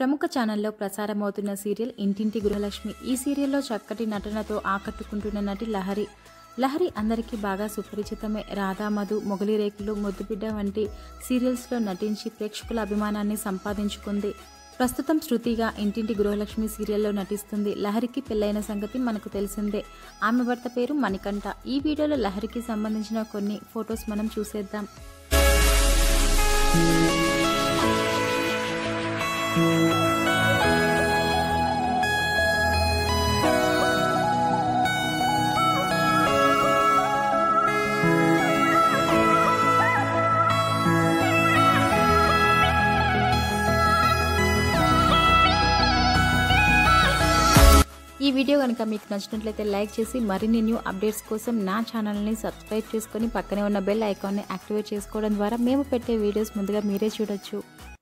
ప్రముఖ ఛానల్లో ప్రసారమవుతున్న సీరియల్ ఇంటింటి గృహలక్ష్మి ఈ సీరియల్లో చక్కటి నటనతో ఆకట్టుకుంటున్న నటి లహరి లహరి అందరికీ బాగా సుపరిచితమే రాధా మధు మొగలి రేకులు ముద్దుబిడ్డ వంటి సీరియల్స్లో నటించి ప్రేక్షకుల అభిమానాన్ని సంపాదించుకుంది ప్రస్తుతం శృతిగా ఇంటింటి గృహలక్ష్మి సీరియల్లో నటిస్తుంది లహరికి పెళ్ళైన సంగతి మనకు తెలిసిందే ఆమె భర్త పేరు మణికంఠ ఈ వీడియోలో లహరికి సంబంధించిన కొన్ని ఫొటోస్ మనం చూసేద్దాం ఈ వీడియో కనుక మీకు నచ్చినట్లయితే లైక్ చేసి మరిన్ని న్యూ అప్డేట్స్ కోసం నా ఛానల్ని సబ్స్క్రైబ్ చేసుకొని పక్కనే ఉన్న బెల్ ఐకాన్ని యాక్టివేట్ చేసుకోవడం ద్వారా మేము పెట్టే వీడియోస్ ముందుగా మీరే చూడొచ్చు